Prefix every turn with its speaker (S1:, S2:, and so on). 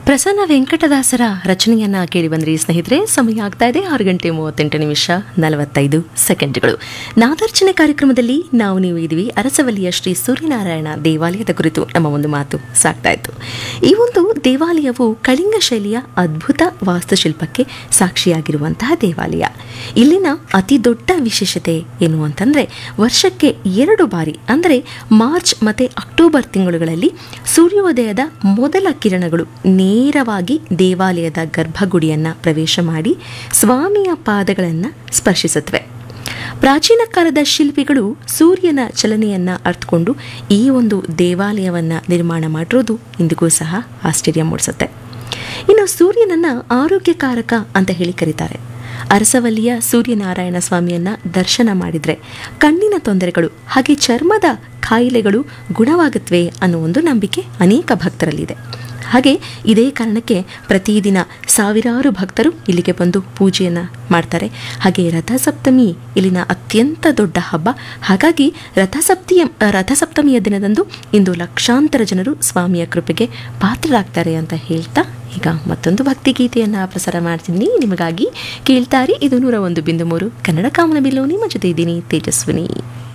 S1: ಪ್ರಸನ್ನ ವೆಂಕಟದಾಸರ ರಚನೆಯನ್ನ ಕೇಳಿ ಬಂದ್ರಿ ಸ್ನೇಹಿತರೆ ಸಮಯ ಆಗ್ತಾ ಇದೆ ಆರು ಗಂಟೆ ಮೂವತ್ತೆಂಟು ನಿಮಿಷ ನಲವತ್ತೈದು ಸೆಕೆಂಡ್ಗಳು ನಾದಾರ್ಚನೆ ಕಾರ್ಯಕ್ರಮದಲ್ಲಿ ನಾವು ನೀವು ಇದ್ವಿ ಅರಸವಲ್ಲಿಯ ಶ್ರೀ ಸೂರ್ಯನಾರಾಯಣ ದೇವಾಲಯದ ಕುರಿತು ನಮ್ಮ ಒಂದು ಮಾತು ಸಾಗ್ತಾ ಇತ್ತು ಈ ಒಂದು ದೇವಾಲಯವು ಕಳಿಂಗ ಶೈಲಿಯ ಅದ್ಭುತ ವಾಸ್ತುಶಿಲ್ಪಕ್ಕೆ ಸಾಕ್ಷಿಯಾಗಿರುವಂತಹ ದೇವಾಲಯ ಇಲ್ಲಿನ ಅತಿ ದೊಡ್ಡ ವಿಶೇಷತೆ ಏನು ಅಂತಂದ್ರೆ ವರ್ಷಕ್ಕೆ ಎರಡು ಬಾರಿ ಅಂದರೆ ಮಾರ್ಚ್ ಮತ್ತೆ ಅಕ್ಟೋಬರ್ ತಿಂಗಳುಗಳಲ್ಲಿ ಸೂರ್ಯೋದಯದ ಮೊದಲ ಕಿರಣಗಳು ನೇರವಾಗಿ ದೇವಾಲಯದ ಗರ್ಭಗುಡಿಯನ್ನ ಪ್ರವೇಶ ಮಾಡಿ ಸ್ವಾಮಿಯ ಪಾದಗಳನ್ನು ಸ್ಪರ್ಶಿಸುತ್ತವೆ ಪ್ರಾಚೀನ ಕಾಲದ ಶಿಲ್ಪಿಗಳು ಸೂರ್ಯನ ಚಲನೆಯನ್ನ ಅರ್ಥಕೊಂಡು ಈ ಒಂದು ದೇವಾಲಯವನ್ನ ನಿರ್ಮಾಣ ಮಾಡಿರೋದು ಇಂದಿಗೂ ಸಹ ಆಶ್ಚರ್ಯ ಮೂಡಿಸುತ್ತೆ ಇನ್ನು ಸೂರ್ಯನನ್ನ ಆರೋಗ್ಯಕಾರಕ ಅಂತ ಹೇಳಿ ಕರೀತಾರೆ ಅರಸವಲ್ಲಿಯ ಸೂರ್ಯನಾರಾಯಣ ಸ್ವಾಮಿಯನ್ನ ದರ್ಶನ ಮಾಡಿದ್ರೆ ಕಣ್ಣಿನ ತೊಂದರೆಗಳು ಹಾಗೆ ಚರ್ಮದ ಕಾಯಿಲೆಗಳು ಗುಣವಾಗುತ್ತವೆ ಅನ್ನೋ ಒಂದು ನಂಬಿಕೆ ಅನೇಕ ಭಕ್ತರಲ್ಲಿದೆ ಹಾಗೆ ಇದೇ ಕಾರಣಕ್ಕೆ ಪ್ರತಿದಿನ ಸಾವಿರಾರು ಭಕ್ತರು ಇಲ್ಲಿಗೆ ಬಂದು ಪೂಜೆಯನ್ನು ಮಾಡ್ತಾರೆ ಹಾಗೆ ರಥಸಪ್ತಮಿ ಇಲ್ಲಿನ ಅತ್ಯಂತ ದೊಡ್ಡ ಹಬ್ಬ ಹಾಗಾಗಿ ರಥಸಪ್ತಿಯ ರಥಸಪ್ತಮಿಯ ದಿನದಂದು ಇಂದು ಲಕ್ಷಾಂತರ ಜನರು ಸ್ವಾಮಿಯ ಕೃಪೆಗೆ ಪಾತ್ರರಾಗ್ತಾರೆ ಅಂತ ಹೇಳ್ತಾ ಈಗ ಮತ್ತೊಂದು ಭಕ್ತಿಗೀತೆಯನ್ನು ಪ್ರಸಾರ ಮಾಡ್ತೀನಿ ನಿಮಗಾಗಿ ಕೇಳ್ತಾರೆ ಇದು ನೂರ ಒಂದು ಬಿಂದು ಮೂರು ಕನ್ನಡ ಕಾಮನ ಬಿಲ್ಲು ನಿಮ್ಮ ಜೊತೆ ಇದ್ದೀನಿ ತೇಜಸ್ವಿನಿ